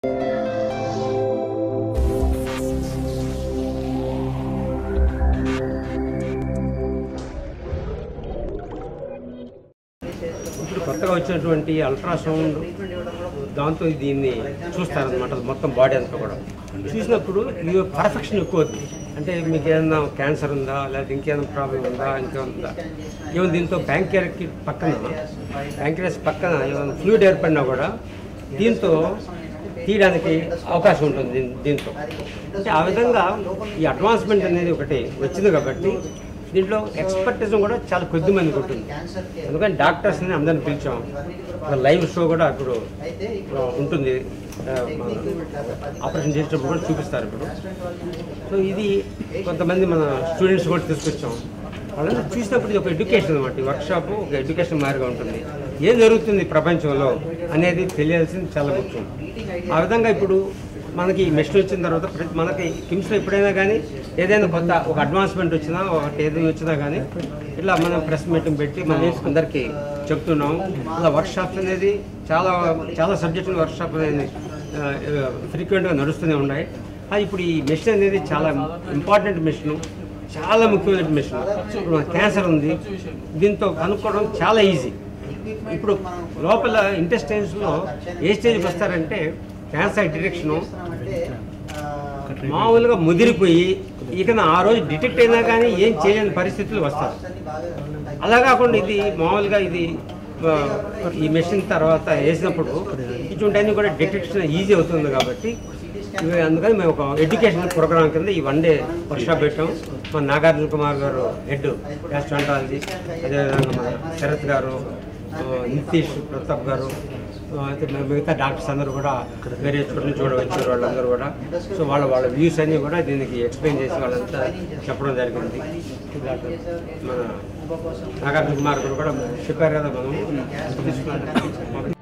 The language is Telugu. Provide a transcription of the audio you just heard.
ఇప్పుడు కొత్తగా వచ్చినటువంటి అల్ట్రాసౌండ్ దాంతో దీన్ని చూస్తారనమాట మొత్తం బాడీ అంతా కూడా చూసినప్పుడు ఇది పర్ఫెక్షన్ ఎక్కువ అవుతుంది అంటే మీకు ఏదైనా క్యాన్సర్ ఉందా లేకపోతే ఇంకేమైనా ప్రాబ్లం ఉందా ఇంకేమైనా ఉందా ఏమైనా దీంతో బ్యాంకియర్కి పక్కన బ్యాంకియర్స్ పక్కన ఏమైనా ఫ్లూయిడ్ ఏర్పడినా కూడా దీంతో తీయడానికి అవకాశం ఉంటుంది దీన్- దీంతో అంటే ఆ విధంగా ఈ అడ్వాన్స్మెంట్ అనేది ఒకటి వచ్చింది కాబట్టి దీంట్లో ఎక్స్పర్టిజం కూడా చాలా కొద్ది మందికి ఉంటుంది అందుకని డాక్టర్స్ని అందరిని పిలిచాం ఒక లైవ్ షో కూడా ఇప్పుడు ఆ, ఉంటుంది ఆ, మన ఆపరేషన్ చేసేటప్పుడు కూడా చూపిస్తారు ఇప్పుడు సో ఇది కొంతమంది మన స్టూడెంట్స్ కూడా తీసుకొచ్చాం వాళ్ళంతా చూసినప్పుడు ఇది ఒక ఎడ్యుకేషన్ అనమాట ఈ వర్క్షాప్ ఒక ఎడ్యుకేషన్ మాదిరిగా ఉంటుంది ఏం జరుగుతుంది ప్రపంచంలో అనేది తెలియాల్సింది చాలా ముఖ్యం ఆ విధంగా ఇప్పుడు మనకి మెషిన్ వచ్చిన తర్వాత ప్రతి మనకి కిమ్స్లో ఎప్పుడైనా కానీ ఏదైనా కొత్త ఒక అడ్వాన్స్మెంట్ వచ్చినా ఒకటి ఏదైనా వచ్చినా కానీ ఇట్లా మనం ప్రెస్ మీటింగ్ పెట్టి మనం అందరికీ చెప్తున్నాం ఇలా వర్క్షాప్స్ అనేది చాలా చాలా సబ్జెక్టుల వర్క్షాప్ అనేది ఫ్రీక్వెంట్గా నడుస్తూనే ఉన్నాయి అది ఇప్పుడు ఈ మెషిన్ అనేది చాలా ఇంపార్టెంట్ మెషిన్ చాలా ముఖ్యమైన మెషిన్ ఇప్పుడు మన క్యాన్సర్ ఉంది దీంతో కనుక్కోవడం చాలా ఈజీ ఇప్పుడు లోపల ఇంటెస్టైన్స్లో ఏ స్టేజ్కి వస్తారంటే క్యాన్సర్ డిటెక్షను మామూలుగా ముదిరిపోయి ఇక ఆ రోజు డిటెక్ట్ అయినా కానీ ఏం చేయలేని పరిస్థితులు వస్తారు అలా కాకుండా ఇది మామూలుగా ఇది ఆ, ఈ మెషిన్ తర్వాత వేసినప్పుడు ఇటువంటివన్నీ కూడా డిటెక్షన్ ఈజీ అవుతుంది కాబట్టి ఇవి అందుకని మేము ఒక ఎడ్యుకేషన్ ప్రోగ్రామ్ కింద ఈ వన్ డే వర్క్షాప్ పెట్టాం మన నాగార్జున కుమార్ గారు హెడ్ గ్యాస్ట్రాంటాలజీ అదేవిధంగా మన శరత్ గారు ఆ, నితీష్ ప్రతాప్ గారు ఆ, అయితే మి- మిగతా డాక్టర్స్ అందరూ కూడా వేరే చోట్ల నుంచి కూడా వచ్చారు వాళ్ళందరూ కూడా సో వాళ్ళ వాళ్ళ వ్యూస్ అన్నీ కూడా దీనికి ఎక్స్ప్లెయిన్ చేసి వాళ్ళంతా చెప్పడం జరిగింది మన నాగార్జున కుమార్ గారు కూడా చెప్పారు కదా మనం తీసుకున్నాం